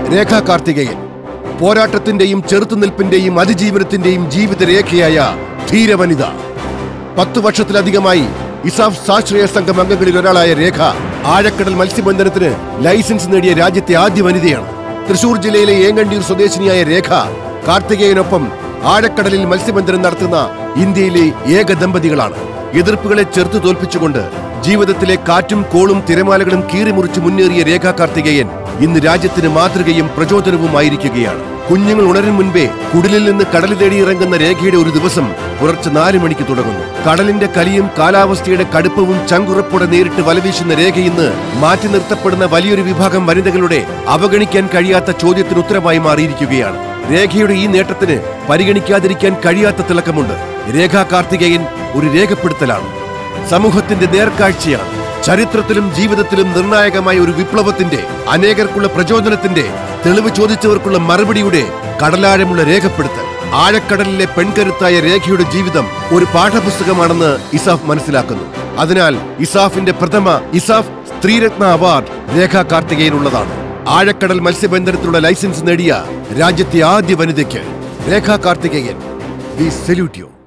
രേഖ കാർത്തികേയൻ പോരാട്ടത്തിന്റെയും ചെറുത്തുനിൽപ്പിന്റെയും അതിജീവനത്തിന്റെയും ജീവിതരേഖയായ ധീരവനിത പത്തു വർഷത്തിലധികമായി ഇസാഫ് സാശ്രയ സംഘം അംഗങ്ങളിൽ ഒരാളായ രേഖ ആഴക്കടൽ മത്സ്യബന്ധനത്തിന് ലൈസൻസ് നേടിയ രാജ്യത്തെ ആദ്യ വനിതയാണ് തൃശൂർ ജില്ലയിലെ ഏങ്ങണ്ടൂർ സ്വദേശിനിയായ രേഖ കാർത്തികേയനൊപ്പം ആഴക്കടലിൽ മത്സ്യബന്ധനം നടത്തുന്ന ഇന്ത്യയിലെ ഏക ദമ്പതികളാണ് എതിർപ്പുകളെ ചെറുത്തു തോൽപ്പിച്ചുകൊണ്ട് ജീവിതത്തിലെ കാറ്റും കോളും തിരമാലകളും കീറിമുറിച്ച് മുന്നേറിയ രേഖ കാർത്തികേയൻ ഇന്ന് രാജ്യത്തിന് മാതൃകയും പ്രചോദനവുമായിരിക്കുകയാണ് കുഞ്ഞുങ്ങൾ ഉണരും മുൻപേ കുടിലിൽ നിന്ന് കടൽ തേടി ഇറങ്ങുന്ന രേഖയുടെ ഒരു ദിവസം പുലർച്ചെ നാല് മണിക്ക് തുടങ്ങുന്നു കടലിന്റെ കലിയും കാലാവസ്ഥയുടെ കടുപ്പവും ചങ്കുറപ്പോടെ നേരിട്ട് വലവീശുന്ന രേഖ ഇന്ന് മാറ്റി നിർത്തപ്പെടുന്ന വലിയൊരു വിഭാഗം വനിതകളുടെ അവഗണിക്കാൻ കഴിയാത്ത ചോദ്യത്തിന് ഉത്തരമായി മാറിയിരിക്കുകയാണ് രേഖയുടെ ഈ നേട്ടത്തിന് പരിഗണിക്കാതിരിക്കാൻ കഴിയാത്ത തിളക്കമുണ്ട് രേഖ കാർത്തികേയൻ ഒരു രേഖപ്പെടുത്തലാണ് സമൂഹത്തിന്റെ നേർക്കാഴ്ചയാണ് ചരിത്രത്തിലും ജീവിതത്തിലും നിർണായകമായ ഒരു വിപ്ലവത്തിന്റെ അനേകർക്കുള്ള പ്രചോദനത്തിന്റെ തെളിവ് ചോദിച്ചവർക്കുള്ള മറുപടിയുടെ കടലാഴമുള്ള രേഖപ്പെടുത്തൽ ആഴക്കടലിലെ പെൺകരുത്തായ രേഖയുടെ ജീവിതം ഒരു പാഠപുസ്തകമാണെന്ന് ഇസാഫ് മനസ്സിലാക്കുന്നു അതിനാൽ ഇസാഫിന്റെ പ്രഥമ ഇസാഫ് സ്ത്രീരത്ന അവാർഡ് രേഖ കാർത്തികേയനുള്ളതാണ് ആഴക്കടൽ മത്സ്യബന്ധനത്തിനുള്ള ലൈസൻസ് നേടിയ രാജ്യത്തെ ആദ്യ വനിതയ്ക്ക് Rekha Karthikeyan we salute U